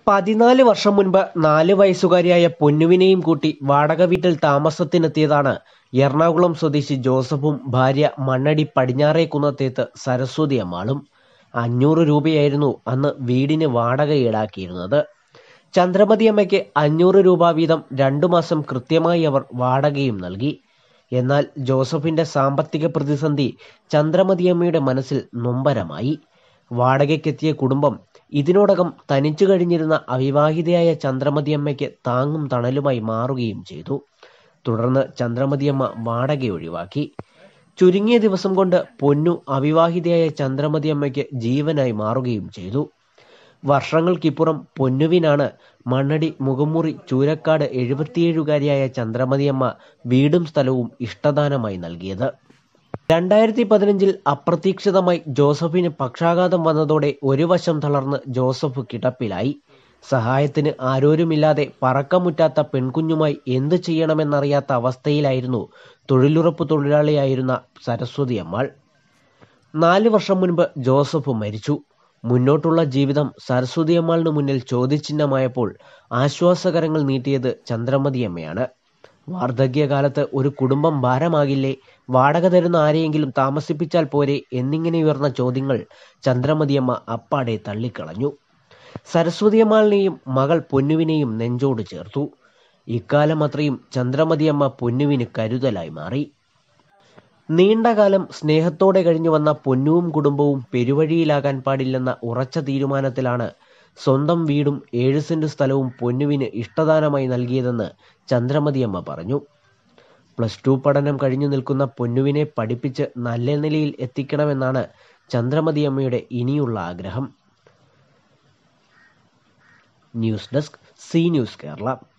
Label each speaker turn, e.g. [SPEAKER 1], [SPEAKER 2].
[SPEAKER 1] പതിനാല് വർഷം മുൻപ് നാല് വയസ്സുകാരിയായ പൊന്നുവിനെയും കൂട്ടി വാടക വീട്ടിൽ താമസത്തിനെത്തിയതാണ് എറണാകുളം സ്വദേശി ജോസഫും ഭാര്യ മണ്ണടി പടിഞ്ഞാറേക്കുന്നത്തേത്ത് സരസ്വതി അമ്മാളും അഞ്ഞൂറ് രൂപയായിരുന്നു അന്ന് വീടിന് വാടക ഈടാക്കിയിരുന്നത് ചന്ദ്രമതിയമ്മയ്ക്ക് അഞ്ഞൂറ് രൂപ വീതം രണ്ടു മാസം കൃത്യമായി അവർ വാടകയും നൽകി എന്നാൽ ജോസഫിന്റെ സാമ്പത്തിക പ്രതിസന്ധി ചന്ദ്രമതിയമ്മയുടെ മനസ്സിൽ നൊമ്പരമായി വാടകയ്ക്കെത്തിയ കുടുംബം ഇതിനോടകം തനിച്ചു കഴിഞ്ഞിരുന്ന അവിവാഹിതയായ ചന്ദ്രമതിയമ്മയ്ക്ക് താങ്ങും തണലുമായി മാറുകയും ചെയ്തു തുടർന്ന് ചന്ദ്രമതിയമ്മ വാടക ഒഴിവാക്കി ചുരുങ്ങിയ ദിവസം കൊണ്ട് പൊന്നു അവിവാഹിതയായ ചന്ദ്രമതിയമ്മയ്ക്ക് ജീവനായി മാറുകയും ചെയ്തു വർഷങ്ങൾക്കിപ്പുറം പൊന്നുവിനാണ് മണ്ണടി മുഖമുറി ചൂരക്കാട് എഴുപത്തിയേഴുകാരിയായ ചന്ദ്രമതിയമ്മ വീടും സ്ഥലവും ഇഷ്ടദാനമായി നൽകിയത് രണ്ടായിരത്തി പതിനഞ്ചിൽ അപ്രതീക്ഷിതമായി ജോസഫിന് പക്ഷാഘാതം വന്നതോടെ ഒരു വശം തളർന്ന് ജോസഫ് കിടപ്പിലായി സഹായത്തിന് ആരോരുമില്ലാതെ പറക്കമുറ്റാത്ത പെൺകുഞ്ഞുമായി എന്ത് ചെയ്യണമെന്നറിയാത്ത അവസ്ഥയിലായിരുന്നു തൊഴിലുറപ്പ് തൊഴിലാളിയായിരുന്ന സരസ്വതി അമ്മാൾ നാല് വർഷം മുൻപ് ജോസഫ് മരിച്ചു മുന്നോട്ടുള്ള ജീവിതം സരസ്വതി അമ്മാളിന് മുന്നിൽ ചോദ്യചിഹ്നമായപ്പോൾ ആശ്വാസകരങ്ങൾ നീട്ടിയത് ചന്ദ്രമതിയമ്മയാണ് വാർദ്ധക്യകാലത്ത് ഒരു കുടുംബം ഭാരമാകില്ലേ വാടക തരുന്ന ആരെയെങ്കിലും താമസിപ്പിച്ചാൽ പോരെ എന്നിങ്ങനെ ഉയർന്ന ചോദ്യങ്ങൾ ചന്ദ്രമതിയമ്മ അപ്പാടെ തള്ളിക്കളഞ്ഞു സരസ്വതിയമ്മാളിനെയും മകൾ പൊന്നുവിനെയും നെഞ്ചോട് ചേർത്തു ഇക്കാലം അത്രയും ചന്ദ്രമതിയമ്മ പൊന്നുവിന് കരുതലായി മാറി നീണ്ടകാലം സ്നേഹത്തോടെ കഴിഞ്ഞു വന്ന പൊന്നുവും കുടുംബവും പെരുവഴിയിലാകാൻ പാടില്ലെന്ന ഉറച്ച തീരുമാനത്തിലാണ് സ്വന്തം വീടും ഏഴ് സെന്റ് സ്ഥലവും പൊന്നുവിന് ഇഷ്ടദാനമായി നൽകിയതെന്ന് ചന്ദ്രമതിയമ്മ പറഞ്ഞു പ്ലസ് ടു പഠനം കഴിഞ്ഞു നിൽക്കുന്ന പൊന്നുവിനെ പഠിപ്പിച്ച് നല്ല നിലയിൽ എത്തിക്കണമെന്നാണ് ചന്ദ്രമതിയമ്മയുടെ ഇനിയുള്ള ആഗ്രഹം news desk C news Kerala